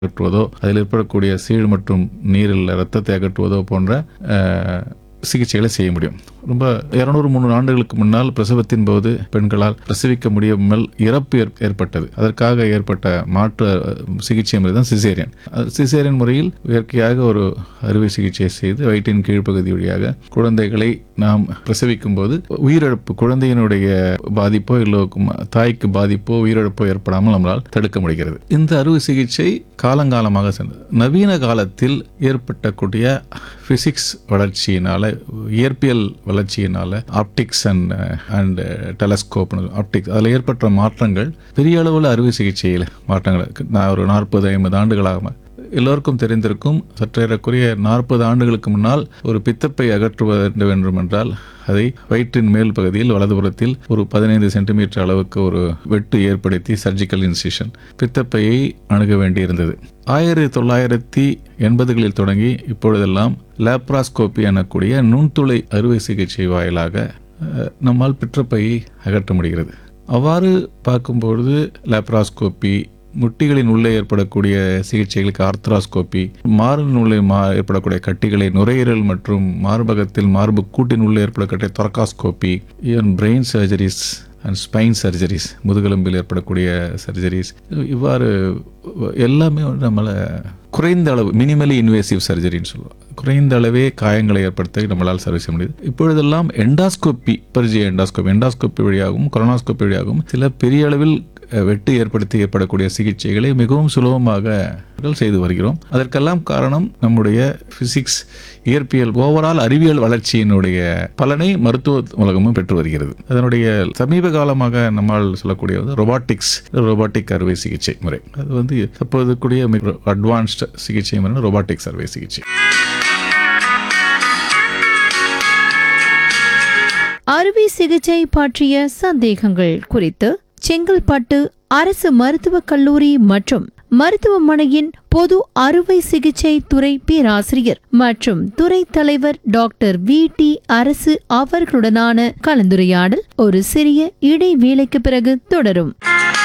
அகற்றுவதோ அதில் ஏற்படக்கூடிய சீழ் மற்றும் நீரில் ரத்தத்தை அகற்றுவதோ போன்ற அஹ், சிகிச்சைகளை செய்ய முடியும் ரொம்ப இருநூறு முந்நூறு ஆண்டுகளுக்கு முன்னால் பிரசவத்தின் போது பெண்களால் பிரசவிக்க முடியாமல் இறப்பு ஏற்- ஏற்பட்டது அதற்காக ஏற்பட்ட மாற்று அஹ், சிகிச்சை முறை தான் சிசேரியன் சிசேரியன் முறையில் இயற்கையாக ஒரு அறுவை சிகிச்சை செய்து வயிற்றின் கீழ்ப்பகுதி வழியாக குழந்தைகளை நாம் பிரசவிக்கும் போது உயிரிழப்பு குழந்தையினுடைய பாதிப்போ இல்லை தாய்க்கு பாதிப்போ உயிரிழப்போ ஏற்படாமல் நம்மளால் தடுக்க முடிகிறது இந்த அறுவை சிகிச்சை காலங்காலமாக சென்றது நவீன காலத்தில் ஏற்பட்டக்கூடிய பிசிக்ஸ் வளர்ச்சியினால இயற்பியல் வளர்ச்சியினால optics and and telescope optics அதில் ஏற்பட்ட மாற்றங்கள் பெரிய அளவில் அறுவை சிகிச்சையில் மாற்றங்கள் நான் ஒரு நாற்பது ஐம்பது ஆண்டுகளாக எல்லோருக்கும் தெரிந்திருக்கும் சற்றேறக்குரிய நாற்பது ஆண்டுகளுக்கு முன்னால் ஒரு பித்தப்பை அகற்றுவது வேண்டும் என்றால் அதை வயிற்றின் மேல் பகுதியில் வலதுபுறத்தில் ஒரு பதினைந்து சென்டிமீட்டர் அளவுக்கு ஒரு வெட்டு ஏற்படுத்தி சர்ஜிக்கல் இன்சிஷன் பித்தப்பையை அணுக வேண்டியிருந்தது ஆயிரத்தி தொள்ளாயிரத்தி எண்பதுகளில் தொடங்கி இப்பொழுதெல்லாம் லேப்ராஸ்கோபி எனக்கூடிய நுண்துளை அறுவை சிகிச்சை வாயிலாக அஹ், நம்மால் பிற்றப்பையை அகற்ற முடிகிறது அவ்வாறு பார்க்கும்பொழுது லேப்ராஸ்கோபி முட்டிகளின் உள்ளே ஏற்படக்கூடிய சிகிச்சைகளுக்கு ஆர்த்ராஸ்கோபி மார்பின் உள்ளே மா ஏற்படக்கூடிய கட்டிகளை நுரையீரல் மற்றும் மார்பகத்தில் மார்பு கூட்டின் உள்ளே ஏற்படக்கூடிய thoracoscopy even brain surgeries and spine surgeries முதுகெலும்பில் ஏற்படக்கூடிய சர்ஜரிஸ் இவ்வாறு எல்லாமே வந்து நம்மளை குறைந்த அளவு மினிமலி இன்வேசிவ் சர்ஜரின்னு சொல்லுவோம் குறைந்த அளவே காயங்களை ஏற்படுத்த நம்மளால் சர்வீஸ் செய்ய முடியுது இப்பொழுதெல்லாம் எண்டாஸ்கோப்பி பரிஜய எண்டாஸ்கோப்பி எண்டாஸ்கோப்பி வழியாகவும் கொரோனாஸ்கோப்பி வழியாகவும் சில பெரிய அளவில் அஹ், வெட்டு ஏற்படுத்தி ஏற்படக்கூடிய சிகிச்சைகளை மிகவும் சுலபமாக நாங்கள் செய்து வருகிறோம் அதற்கெல்லாம் காரணம் நம்முடைய பிசிக்ஸ் இயற்பியல் ஓவரால் அறிவியல் வளர்ச்சியினுடைய பலனை மருத்துவ உலகமும் பெற்று வருகிறது அதனுடைய சமீப காலமாக நம்மால் சொல்லக்கூடிய வந்து ரொபாட்டிக்ஸ் ரொபாட்டிக் அறுவை சிகிச்சை முறை அது வந்து தற்போது கூடிய மிக அட்வான்ஸ்ட் சிகிச்சை முறை ரொபாட்டிக்ஸ் அறுவை சிகிச்சை அறுவை சிகிச்சை பற்றிய சந்தேகங்கள் குறித்து செங்கல்பட்டு அரசு மருத்துவக் கல்லூரி மற்றும் மருத்துவமனையின் பொது அறுவை சிகிச்சை துறை பேராசிரியர் மற்றும் துறை தலைவர் டாக்டர் வி டி அரசு அவர்களுடனான கலந்துரையாடல் ஒரு சிறிய இடைவேளைக்கு பிறகு தொடரும்